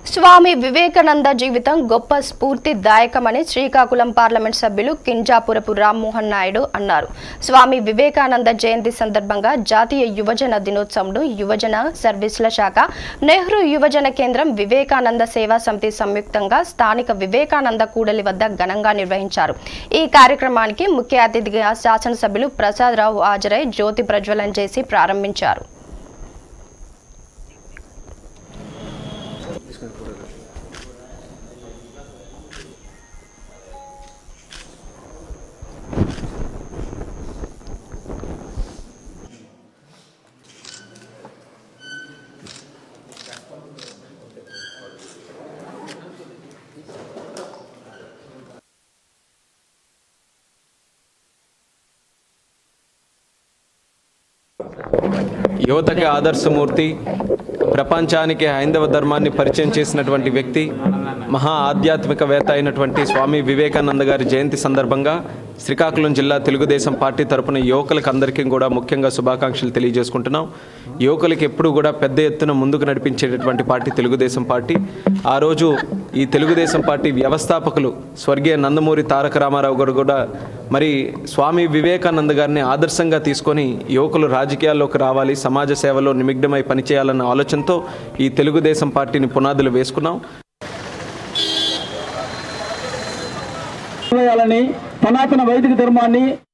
స్వామి వివేకానంద జీవితం గొప్ప స్ఫూర్తిదాయకమని శ్రీకాకుళం పార్లమెంట్ సభ్యులు కింజాపురపు రామ్మోహన్ నాయుడు అన్నారు స్వామి వివేకానంద జయంతి సందర్భంగా జాతీయ యువజన దినోత్సవంలో యువజన సర్వీసుల శాఖ నెహ్రూ యువజన కేంద్రం వివేకానంద సేవా సమితి సంయుక్తంగా స్థానిక వివేకానంద కూడలి వద్ద ఘనంగా నిర్వహించారు ఈ కార్యక్రమానికి ముఖ్య అతిథిగా శాసనసభ్యులు ప్రసాద్ రావు హాజరై జ్యోతి ప్రజ్వలన చేసి ప్రారంభించారు యువతకి ఆదర్శమూర్తి ప్రపంచానికి హైందవ ధర్మాన్ని పరిచయం చేసినటువంటి వ్యక్తి మహా ఆధ్యాత్మికవేత్త అయినటువంటి స్వామి వివేకానంద గారి జయంతి సందర్భంగా శ్రీకాకుళం జిల్లా తెలుగుదేశం పార్టీ తరపున యువకులకు అందరికీ కూడా ముఖ్యంగా శుభాకాంక్షలు తెలియజేసుకుంటున్నాం యువకులకి ఎప్పుడు కూడా పెద్ద ఎత్తున ముందుకు నడిపించేటటువంటి పార్టీ తెలుగుదేశం పార్టీ ఆ రోజు ఈ తెలుగుదేశం పార్టీ వ్యవస్థాపకులు స్వర్గీయ నందమూరి తారక రామారావు గారు కూడా మరి స్వామి వివేకానంద గారిని ఆదర్శంగా తీసుకొని యువకులు రాజకీయాల్లోకి రావాలి సమాజ సేవలో నిమగ్నమై పనిచేయాలన్న ఆలోచనతో ఈ తెలుగుదేశం పార్టీని పునాదులు వేసుకున్నాం చేయాలని సనాతన వైదిక ధర్మాన్ని